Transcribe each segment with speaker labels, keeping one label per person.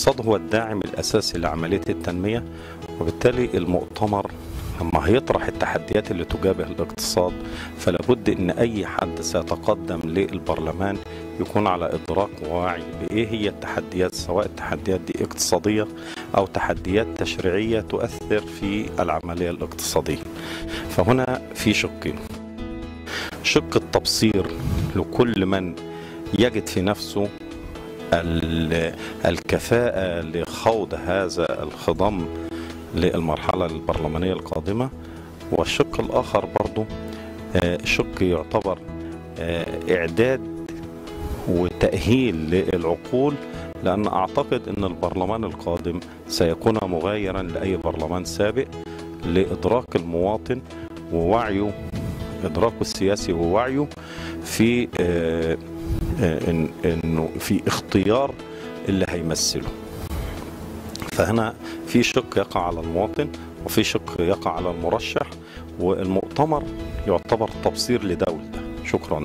Speaker 1: الاقتصاد هو الداعم الأساسي لعملية التنمية وبالتالي المؤتمر لما هيطرح التحديات اللي تجابه الاقتصاد فلا بد ان اي حد سيتقدم للبرلمان يكون على ادراك ووعي بايه هي التحديات سواء التحديات دي اقتصاديه او تحديات تشريعيه تؤثر في العمليه الاقتصاديه. فهنا في شقين. شق التبصير لكل من يجد في نفسه ال- الكفاءه لخوض هذا الخضم للمرحله البرلمانيه القادمه والشق الاخر برضه آه، شق يعتبر آه، اعداد وتاهيل للعقول لان اعتقد ان البرلمان القادم سيكون مغايرا لاي برلمان سابق لادراك المواطن ووعيه ادراكه السياسي ووعيه في آه، آه، إن- انه في اختيار اللي هيمثله فهنا في شق يقع على المواطن وفي شق يقع على المرشح والمؤتمر يعتبر تبصير لدولة شكرا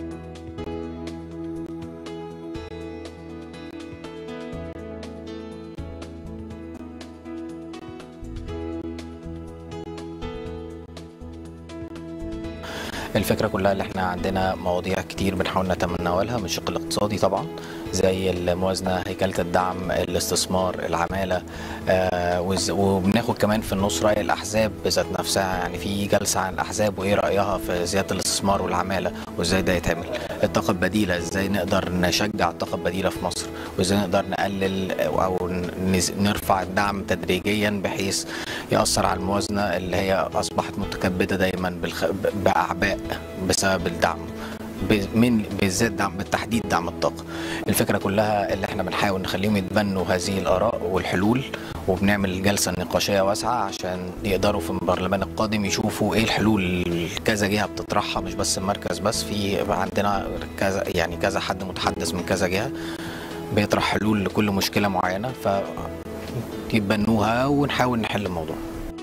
Speaker 2: الفكرة كلها اللي احنا عندنا مواضيع كتير بنحاول نتناولها من الشق الاقتصادي طبعا زي الموازنة هيكلة الدعم الاستثمار العمالة آه وز- وبناخد كمان في النص رأي الأحزاب ذات نفسها يعني في جلسة عن الأحزاب وإيه رأيها في زيادة الاستثمار والعمالة وإزاي ده يتعمل الطاقة البديلة إزاي نقدر نشجع الطاقة البديلة في مصر وإزاي نقدر نقلل أو نز- نرفع الدعم تدريجيا بحيث يأثر على الموازنة اللي هي أصبحت متكبدة دايما بالخ... ب- بأعباء بسبب الدعم ب- من بالذات دعم بالتحديد دعم الطاقة الفكرة كلها اللي احنا بنحاول نخليهم يتبنوا هذه الآراء والحلول وبنعمل جلسة نقاشية واسعة عشان يقدروا في البرلمان القادم يشوفوا ايه الحلول اللي كذا جهة بتطرحها مش بس المركز بس في عندنا كذا يعني كذا حد متحدث من كذا جهة بيطرح حلول لكل مشكلة معينة ف يتبنوها ونحاول نحل الموضوع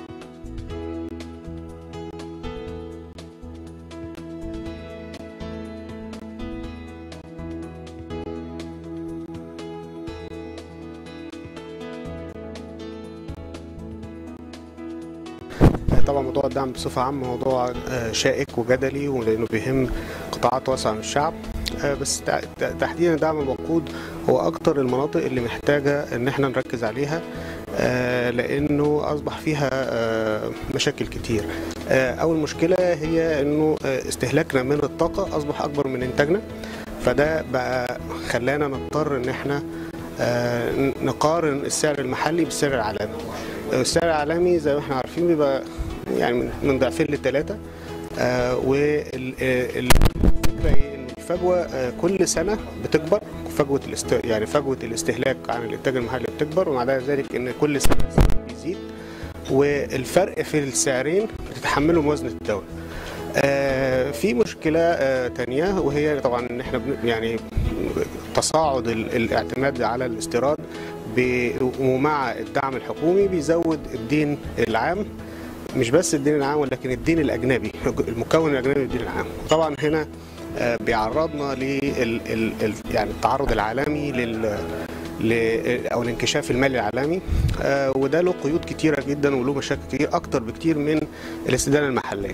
Speaker 3: طبعا موضوع الدعم بصفة عامة موضوع آه، شائك وجدلي ولأنه بيهم قطاعات واسعة من الشعب آه، بس تع- تع- تحديدا دعم الوقود هو أكتر المناطق اللي محتاجة إن احنا نركز عليها آه، لأنه أصبح فيها آه، مشاكل كتير آه، أول مشكلة هي إنه آه، استهلاكنا من الطاقة أصبح أكبر من إنتاجنا فده بقى خلانا نضطر إن احنا آه، نقارن السعر المحلي بالسعر العالمي السعر العالمي زي ما احنا عارفين بيبقى يعني من- من ضعفين لثلاثة والفكرة ايه ان الفجوة آه، كل سنة بتكبر فجوة الاست... يعني فجوة الاستهلاك عن الانتاج المحلي بتكبر ومع ذلك ان كل سنة السعر بيزيد والفرق في السعرين بتتحمله موازنة الدولة آه، في مشكلة آه، تانية وهي طبعا ان احنا بن- يعني تصاعد ال- الاعتماد على الاستيراد ب- ومع الدعم الحكومي بيزود الدين العام مش بس الدين العام ولكن الدين الاجنبي المكون الاجنبي للدين العام طبعا هنا آه، بيعرضنا لل ال- ال- يعني التعرض العالمي لل ل- او الانكشاف المالي العالمي آه، وده له قيود كتيره جدا وله مشاكل كتير اكتر بكتير من الاستدانه المحليه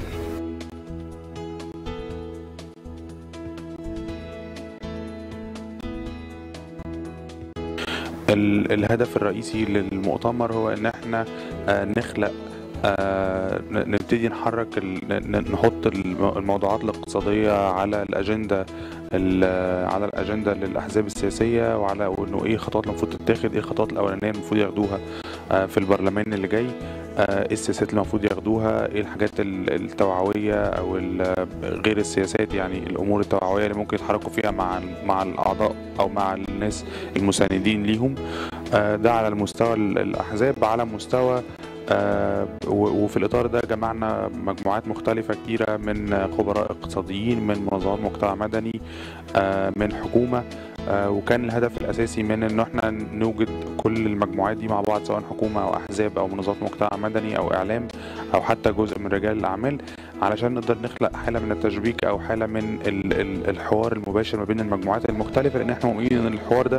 Speaker 4: ال- الهدف الرئيسي للمؤتمر هو ان احنا آه، نخلق آه، ن- نبتدي نحرك ال- ن- نحط الم- الموضوعات الاقتصادية على الأجندة ال- على الأجندة للأحزاب السياسية وعلى وإنه إيه الخطوات اللي المفروض تتاخد إيه الخطوات الأولانية المفروض ياخدوها آه، في البرلمان اللي جاي آه، إيه السياسات اللي المفروض ياخدوها إيه الحاجات ال- التوعوية أو ال- غير السياسات يعني الأمور التوعوية اللي ممكن يتحركوا فيها مع مع الأعضاء أو مع الناس المساندين ليهم آه، ده على المستوى ال- الأحزاب على مستوى آه، و- وفي الإطار ده جمعنا مجموعات مختلفة كتيرة من خبراء اقتصاديين من منظمات مجتمع مدني آه، من حكومة آه، وكان الهدف الأساسي من إنه إحنا نوجد كل المجموعات دي مع بعض سواء حكومة أو أحزاب أو منظمات مجتمع مدني أو إعلام أو حتى جزء من رجال الأعمال علشان نقدر نخلق حالة من التشبيك أو حالة من ال- ال- الحوار المباشر ما بين المجموعات المختلفة لأن إحنا مؤمنين إن الحوار ده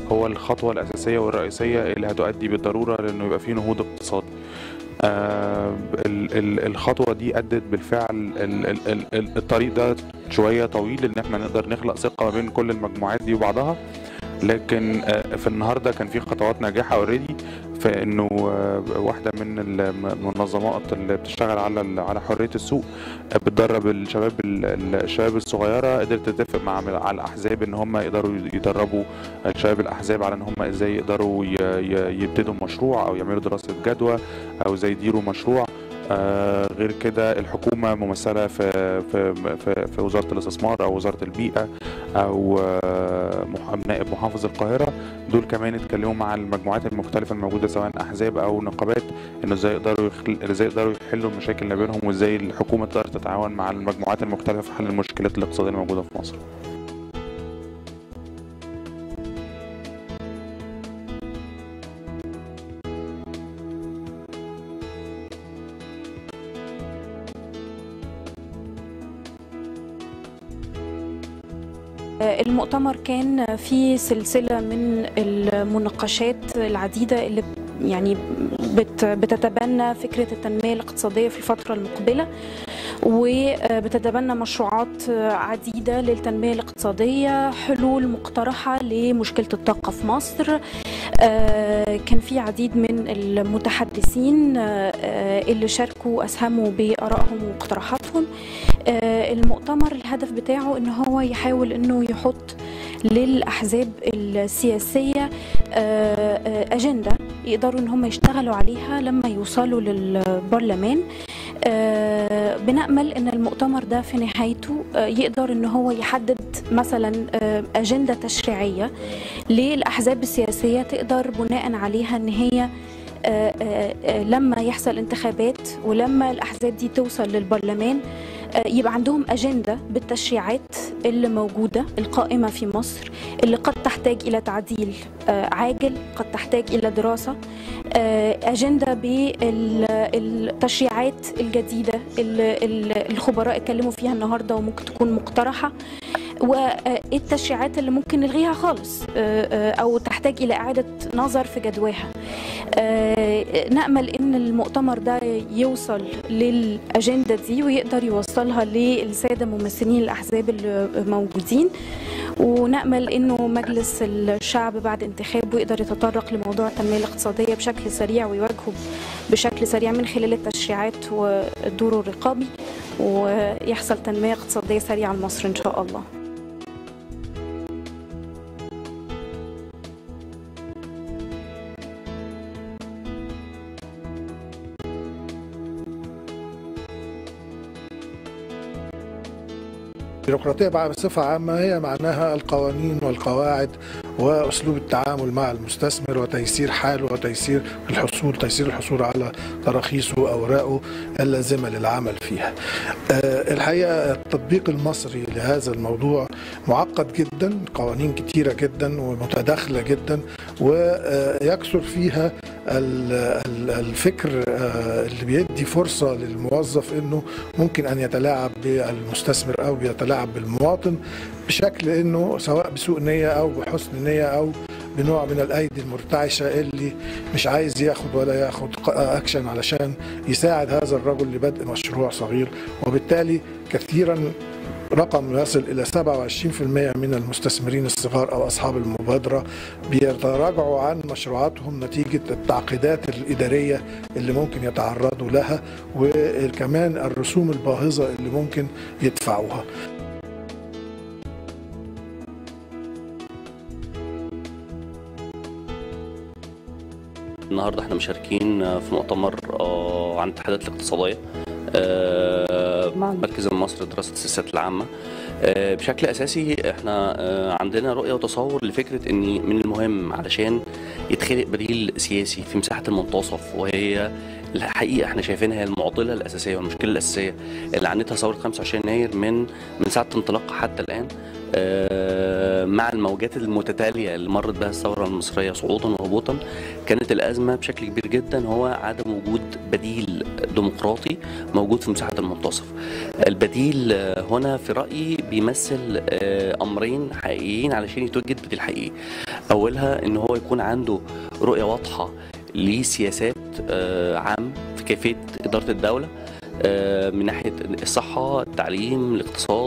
Speaker 4: هو الخطوة الأساسية والرئيسية اللي هتؤدي بالضرورة لأنه يبقى فيه نهوض اقتصادي آه، ال- ال- الخطوة دي أدت بالفعل ال- ال- ال- ال- الطريق ده شوية طويل إن احنا نقدر نخلق ثقة ما بين كل المجموعات دي وبعضها لكن آه، في النهارده كان في خطوات ناجحة اوريدي في انه آه، واحدة من المنظمات اللي بتشتغل على ال- على حرية السوق آه، بتدرب الشباب ال- ال- الشباب الصغيرة قدرت تتفق مع مع الأحزاب ان هم يقدروا يدربوا الشباب الأحزاب على ان هم ازاي يقدروا ي- ي- يبتدوا مشروع او يعملوا دراسة جدوى او ازاي يديروا مشروع آه غير كده الحكومة ممثلة في في في, في وزارة الاستثمار أو وزارة البيئة أو آه مح- نائب محافظ القاهرة دول كمان اتكلموا مع المجموعات المختلفة الموجودة سواء أحزاب أو نقابات إنه ازاي يقدروا يخل... ازاي يقدروا يحلوا المشاكل اللي بينهم وازاي الحكومة تقدر تتعاون مع المجموعات المختلفة في حل المشكلات الاقتصادية الموجودة في مصر.
Speaker 5: المؤتمر كان في سلسلة من المناقشات العديدة اللي يعني بت- بتتبنى فكرة التنمية الاقتصادية في الفترة المقبلة وبتتبنى مشروعات عديدة للتنمية الاقتصادية حلول مقترحة لمشكلة الطاقة في مصر آه، كان في عديد من المتحدثين آه، اللي شاركوا أسهموا بآرائهم ومقترحاتهم آه، المؤتمر الهدف بتاعه ان هو يحاول انه يحط للاحزاب السياسيه آه، آه، اجنده يقدروا ان هم يشتغلوا عليها لما يوصلوا للبرلمان آه، بنأمل ان المؤتمر ده في نهايته آه، يقدر ان هو يحدد مثلا آه، اجنده تشريعيه للاحزاب السياسيه تقدر بناء عليها ان هي آه، آه، آه، لما يحصل انتخابات ولما الاحزاب دي توصل للبرلمان آه، يبقى عندهم أجندة بالتشريعات اللي موجودة القائمة في مصر اللي قد تحتاج إلى تعديل آه، عاجل قد تحتاج إلى دراسة آه، أجندة بالتشريعات الجديدة اللي اللي الخبراء اتكلموا فيها النهاردة وممكن تكون مقترحة والتشريعات اللي ممكن نلغيها خالص آه، آه، أو تحتاج إلى إعادة نظر في جدواها آه، نأمل إن المؤتمر ده يوصل للأجندة دي ويقدر يوصلها للسادة ممثلين الأحزاب اللي موجودين ونأمل إنه مجلس الشعب بعد انتخابه يقدر يتطرق لموضوع التنمية الاقتصادية بشكل سريع ويواجهه بشكل سريع من خلال التشريعات والدور الرقابي ويحصل تنمية اقتصادية سريعة لمصر إن شاء الله
Speaker 6: البيروقراطية بقى بصفة عامة هي معناها القوانين والقواعد وأسلوب التعامل مع المستثمر وتيسير حاله وتيسير الحصول تيسير الحصول على تراخيصه وأوراقه اللازمة للعمل فيها آه، الحقيقة التطبيق المصري لهذا الموضوع معقد جدا قوانين كتيرة جدا ومتداخلة جدا ويكثر فيها ال- ال- الفكر آه، اللي بيدي فرصة للموظف انه ممكن ان يتلاعب بالمستثمر او بيتلاعب بالمواطن بشكل انه سواء بسوء نية او بحسن نية او بنوع من الايدي المرتعشة اللي مش عايز ياخد ولا ياخد ق- اكشن علشان يساعد هذا الرجل لبدء مشروع صغير وبالتالي كثيرا رقم يصل إلى 27% من المستثمرين الصغار أو أصحاب المبادرة بيتراجعوا عن مشروعاتهم نتيجة التعقيدات الإدارية اللي ممكن يتعرضوا لها وكمان الرسوم الباهظة اللي ممكن يدفعوها
Speaker 7: النهارده احنا مشاركين في مؤتمر آه، عن الاتحادات الاقتصاديه آه، مركز مصر لدراسه السياسات العامه آه، بشكل اساسي احنا آه، عندنا رؤيه وتصور لفكره ان من المهم علشان يتخلق بديل سياسي في مساحه المنتصف وهي الحقيقه احنا شايفينها هي المعضله الاساسيه والمشكله الاساسيه اللي عانتها ثوره 25 يناير من من ساعه انطلاقها حتى الان آه، مع الموجات المتتاليه اللي مرت بها الثوره المصريه صعودا وهبوطا كانت الازمه بشكل كبير جدا هو عدم وجود بديل ديمقراطي موجود في مساحه المنتصف. البديل آه، هنا في رايي بيمثل آه، امرين حقيقيين علشان يتوجد بديل حقيقي. اولها ان هو يكون عنده رؤيه واضحه لسياسات آه، عام في كيفيه اداره الدوله آه، من ناحيه الصحه التعليم الاقتصاد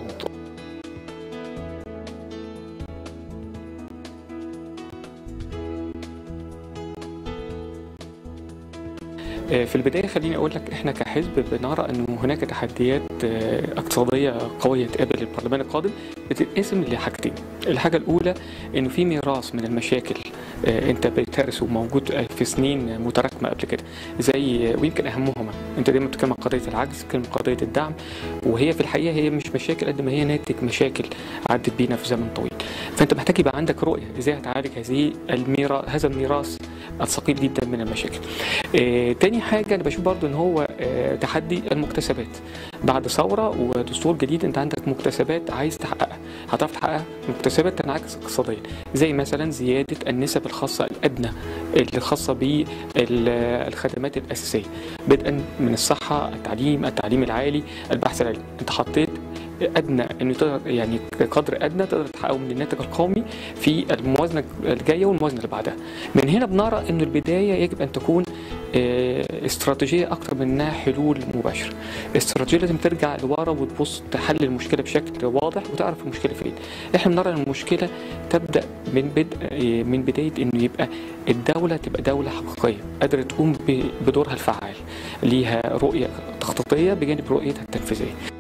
Speaker 8: آه، في البداية خليني أقول لك إحنا كحزب بنرى أنه هناك تحديات آه، اقتصادية قوية تقابل البرلمان القادم بتتقسم لحاجتين الحاجة الأولى أنه في ميراث من المشاكل آه، أنت بتهرسه موجود آه، في سنين متراكمة قبل كده زي ويمكن أهمهما أنت دايما بتتكلم عن قضية العجز بتتكلم عن قضية الدعم وهي في الحقيقة هي مش مشاكل قد ما هي ناتج مشاكل عدت بينا في زمن طويل فأنت محتاج يبقى عندك رؤية إزاي هتعالج هذه الميراث هذا الميراث الثقيل جدا من المشاكل آه، تاني حاجة أنا بشوف برضو إن هو آه، تحدي المكتسبات بعد ثورة ودستور جديد أنت عندك مكتسبات عايز تحققها هتعرف تحققها مكتسبات تنعكس اقتصاديا زي مثلا زيادة النسب الخاصة الأدنى اللي خاصة بالخدمات الأساسية بدءا من الصحة التعليم التعليم العالي البحث العلمي أنت حطيت ادنى انه تقدر يعني قدر ادنى تقدر تحققه من الناتج القومي في الموازنه الجايه والموازنه اللي بعدها. من هنا بنرى انه البدايه يجب ان تكون آه، استراتيجيه اكتر من انها حلول مباشره. الاستراتيجيه لازم ترجع لورا وتبص تحل المشكله بشكل واضح وتعرف المشكله فين. احنا بنرى ان المشكله تبدا من بدء آه، من بدايه انه يبقى الدوله تبقى دوله حقيقيه قادره تقوم ب- بدورها الفعال. ليها رؤيه تخطيطيه بجانب رؤيتها التنفيذيه.